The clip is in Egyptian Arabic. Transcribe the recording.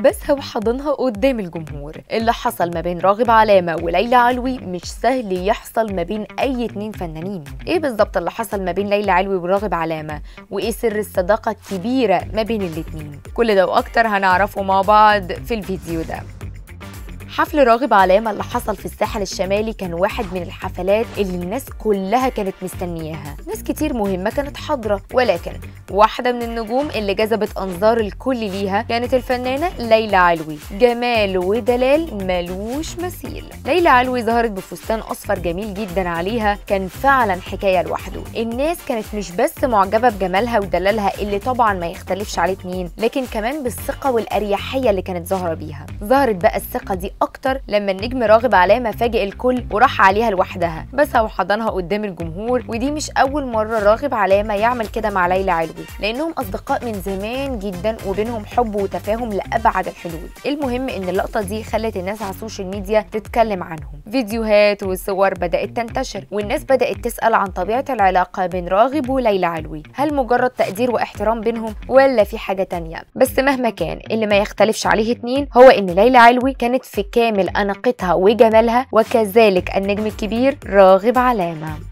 بسها وحضنها قدام الجمهور اللي حصل ما بين راغب علامة وليلى علوي مش سهل يحصل ما بين أي اتنين فنانين إيه بالظبط اللي حصل ما بين ليلى علوي وراغب علامة وإيه سر الصداقة الكبيرة ما بين الاتنين كل ده وأكتر هنعرفه مع بعض في الفيديو ده حفل راغب علامة اللي حصل في الساحل الشمالي كان واحد من الحفلات اللي الناس كلها كانت مستنياها ناس كتير مهمة كانت حاضرة ولكن واحدة من النجوم اللي جذبت أنظار الكل ليها كانت الفنانة ليلى علوي جمال ودلال ملوش مثيل ليلى علوي ظهرت بفستان أصفر جميل جدا عليها كان فعلا حكاية لوحده الناس كانت مش بس معجبة بجمالها ودلالها اللي طبعا ما يختلفش عليه اتنين لكن كمان بالثقة والأريحية اللي كانت ظاهرة بيها ظهرت بقى الثقة دي اكتر لما النجم راغب علامه فاجئ الكل وراح عليها لوحدها بس وحضنها قدام الجمهور ودي مش اول مره راغب علامه يعمل كده مع ليلى علوي لانهم اصدقاء من زمان جدا وبينهم حب وتفاهم لابعد الحدود المهم ان اللقطه دي خلت الناس على السوشيال ميديا تتكلم عنهم فيديوهات وصور بدات تنتشر والناس بدات تسال عن طبيعه العلاقه بين راغب وليلى علوي هل مجرد تقدير واحترام بينهم ولا في حاجه تانية بس مهما كان اللي ما يختلفش عليه اتنين هو ان ليلى علوي كانت في كامل أناقتها وجمالها وكذلك النجم الكبير راغب علامة